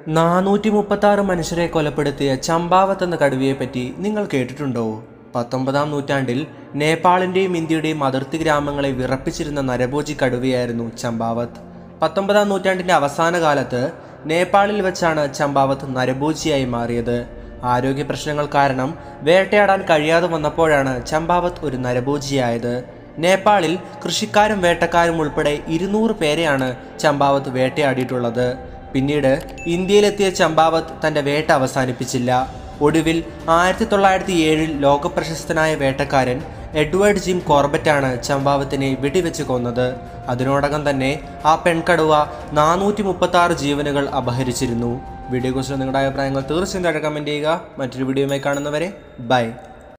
നാനൂറ്റി മുപ്പത്തി ആറ് മനുഷ്യരെ കൊലപ്പെടുത്തിയ ചമ്പാവത്ത് എന്ന കടുവയെപ്പറ്റി നിങ്ങൾ കേട്ടിട്ടുണ്ടോ പത്തൊമ്പതാം നൂറ്റാണ്ടിൽ നേപ്പാളിൻ്റെയും ഇന്ത്യയുടെയും അതിർത്തി ഗ്രാമങ്ങളെ വിറപ്പിച്ചിരുന്ന നരഭോജി കടുവയായിരുന്നു ചമ്പാവത്ത് പത്തൊമ്പതാം നൂറ്റാണ്ടിൻ്റെ അവസാന കാലത്ത് നേപ്പാളിൽ വെച്ചാണ് ചമ്പാവത്ത് നരഭോജിയായി മാറിയത് ആരോഗ്യ പ്രശ്നങ്ങൾ കാരണം വേട്ടയാടാൻ കഴിയാതെ വന്നപ്പോഴാണ് ചമ്പാവത്ത് ഒരു നരഭോജിയായത് നേപ്പാളിൽ കൃഷിക്കാരും വേട്ടക്കാരും ഉൾപ്പെടെ ഇരുന്നൂറ് പേരെയാണ് ചമ്പാവത്ത് വേട്ടയാടിയിട്ടുള്ളത് പിന്നീട് ഇന്ത്യയിലെത്തിയ ചമ്പാവത്ത് തൻ്റെ വേട്ട അവസാനിപ്പിച്ചില്ല ഒടുവിൽ ആയിരത്തി തൊള്ളായിരത്തി ഏഴിൽ ലോകപ്രശസ്തനായ വേട്ടക്കാരൻ എഡ്വേർഡ് ജിം കോർബറ്റാണ് ചമ്പാവത്തിനെ വെടിവെച്ച് കൊന്നത് അതിനോടകം തന്നെ ആ പെൺകടുവ നാനൂറ്റി മുപ്പത്തി ആറ് ജീവനുകൾ അപഹരിച്ചിരുന്നു വീഡിയോയെക്കുറിച്ച് നിങ്ങളുടെ അഭിപ്രായങ്ങൾ തീർച്ചയായും താഴെ കമൻറ്റ് ചെയ്യുക മറ്റൊരു വീഡിയോയുമായി കാണുന്നവരെ ബൈ